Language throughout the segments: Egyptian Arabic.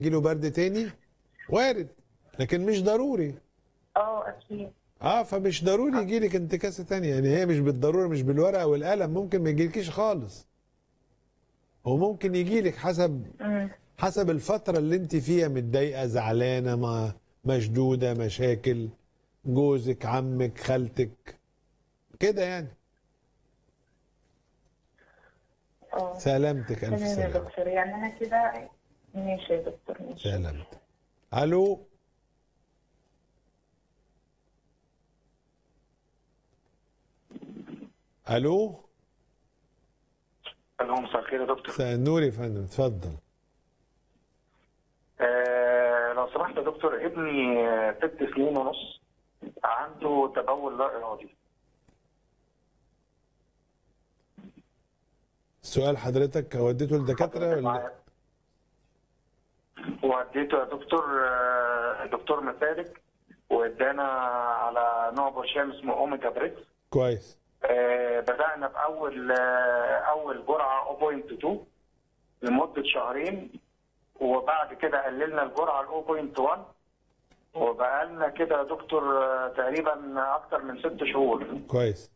يجيله برد تاني وارد لكن مش ضروري اه اكيد اه فمش ضروري يجيلك انتكاسه تانية يعني هي مش بالضروره مش بالورقه والقلم ممكن ما يجيلكيش خالص وممكن يجيلك حسب مم. حسب الفتره اللي انت فيها متضايقه زعلانه ما مشدوده مشاكل جوزك عمك خالتك كده يعني اه سلامتك الف تمام يا سلامه دكتور يعني انا كده ماشي يا دكتور ماشي سلامتك الو الو الو مساء الخير يا دكتور مساء النور يا فندم اتفضل آه لو سمحت يا دكتور ابني آه، ست سنين ونص عنده تبول لا ارادي سؤال حضرتك وديته للدكاتره ولا معايا. وديته يا دكتور آه، دكتور مسالك وادانا على نوع برشام اسمه اوميجا بريكس كويس آه، بدأنا بأول آه، أول جرعة 0.2 لمدة شهرين وبعد كده قللنا الجرعة ل 0.1 وبقى لنا كده يا دكتور آه، تقريبا أكتر من ست شهور كويس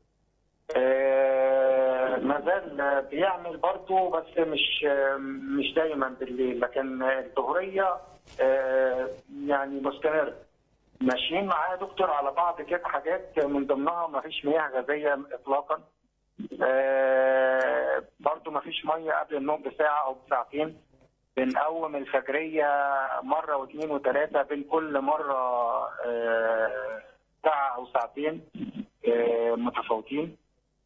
آه، ما زال آه، بيعمل برضه بس مش آه، مش دايما بالليل لكن الظهرية آه، يعني مستمر ماشيين معاه يا دكتور على بعض كده حاجات من ضمنها ما فيش مياه غازية إطلاقا آه، برضه ما فيش مية قبل النوم بساعة أو بساعتين بنقوم الفجرية مرة واثنين وثلاثة بين كل مرة آه، ساعة أو ساعتين آه، متفاوتين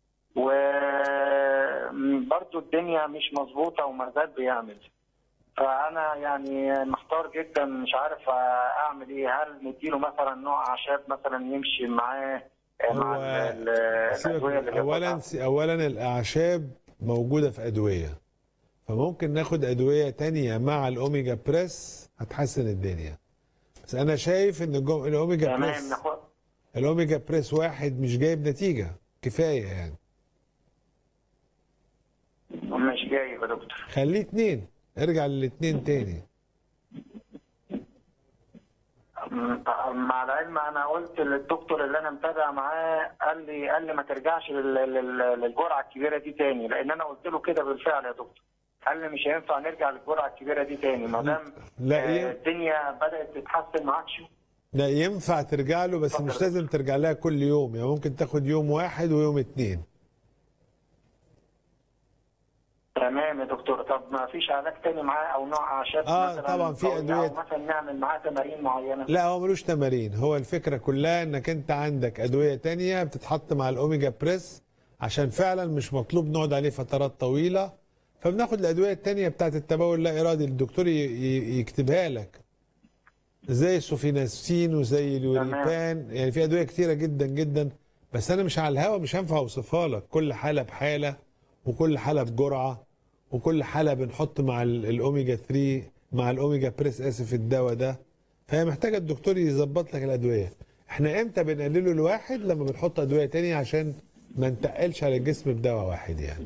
وبرضه الدنيا مش مظبوطة وما زال بيعمل فأنا يعني محتار جدا مش عارف أعمل إيه هل نديله مثلا نوع أعشاب مثلا يمشي معاه آه، مع هو ال- ال- سيبك الأدوية اللي اولا بياخدها؟ اولا الاعشاب موجوده في ادويه فممكن ناخد ادويه تانية مع الاوميجا بريس هتحسن الدنيا بس انا شايف ان الجو- الاوميجا تمام بريس ناخد الاوميجا بريس واحد مش جايب نتيجه كفايه يعني مش جاي يا دكتور خليه اتنين ارجع للاتنين تاني مع العلم انا قلت للدكتور اللي انا متابع معاه قال لي قال لي ما ترجعش لل- لل- للجرعه الكبيره دي تاني لان انا قلت له كده بالفعل يا دكتور قال لي مش هينفع نرجع للجرعه الكبيره دي تاني ما دام لا، آه، إيه؟ الدنيا بدات تتحسن معكش لا ينفع ترجع له بس مش لازم ترجع لها كل يوم يعني ممكن تاخد يوم واحد ويوم اتنين تمام يا دكتور طب ما فيش علاج تاني معاه او نوع اعشاب آه، مثلا طبعاً في قوية أدوية. او مثلا نعمل معاه تمارين معينه لا هو ملوش تمارين هو الفكرة كلها انك انت عندك ادوية تانية بتتحط مع الاوميجا بريس عشان فعلا مش مطلوب نقعد عليه فترات طويلة فبناخد الادوية التانية بتاعت التبول اللا ارادي الدكتور ي- ي- يكتبها لك زي السوفيناسين وزي اليوريبان يعني في ادوية كتيرة جدا جدا بس انا مش على الهوا مش هينفع اوصفها لك كل حالة بحالة وكل حالة بجرعة وكل حالة بنحط مع ال- الاوميجا 3 مع الاوميجا بريس اسف الدواء ده فهي محتاجه الدكتور يظبط لك الادويه احنا امتى بنقلله الواحد لما بنحط ادويه تانية عشان ما نتقلش على الجسم بدواء واحد يعني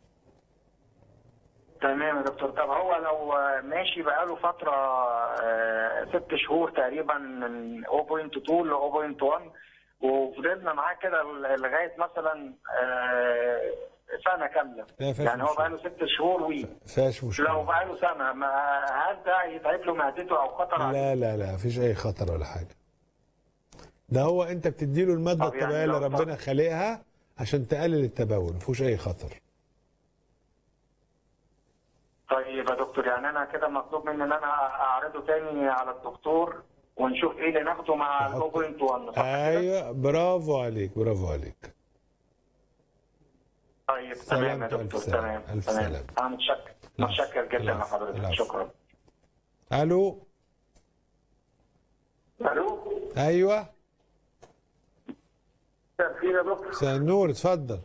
تمام يا دكتور طب هو لو ماشي بقاله فترة آه، ست شهور تقريبا من 0.2 ل 0.1 وفضلنا معاه كده لغاية مثلا آه، سنة كاملة لا، فيهاش يعني هو مشكلة. بقاله ست شهور وي فيهاش لو مشكله بقاله سنة ما هل ده يتعب له معدته أو خطر عليه؟ لا لا لا مفيش اي خطر ولا حاجه ده هو انت بتديله الماده طب يعني الطبيعيه اللي لو- ربنا خالقها عشان تقلل التبول مفيهوش اي خطر طيب يا دكتور يعني أنا كده مطلوب مني إن أنا أعرضه تاني على الدكتور ونشوف إيه اللي ناخده مع ال 0.1 صح كده؟ ايوه برافو عليك برافو عليك طيب تمام يا سلامة، ألف دكتور سلامة، تمام ألف تمام سلامة. انا متشكر العفو، متشكر جدا العفو، لحضرتك العفو. شكرا الو الو ايوه مساء الخير يا دكتور مساء النور اتفضل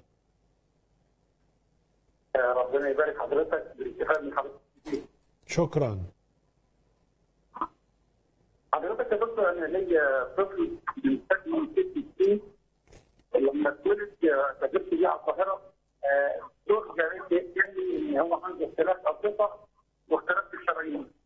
آه، ربنا يبارك حضرتك بالاستفاده من حضرتك كتير. شكرا حضرتك يا دكتور انا ليا طفل من سنه ست سنين لما اتولد آه، سافرت بيه على القاهره آه، الدكتور قال لي ان هو عنده اختلاف انشطه واختلاف في الشرايين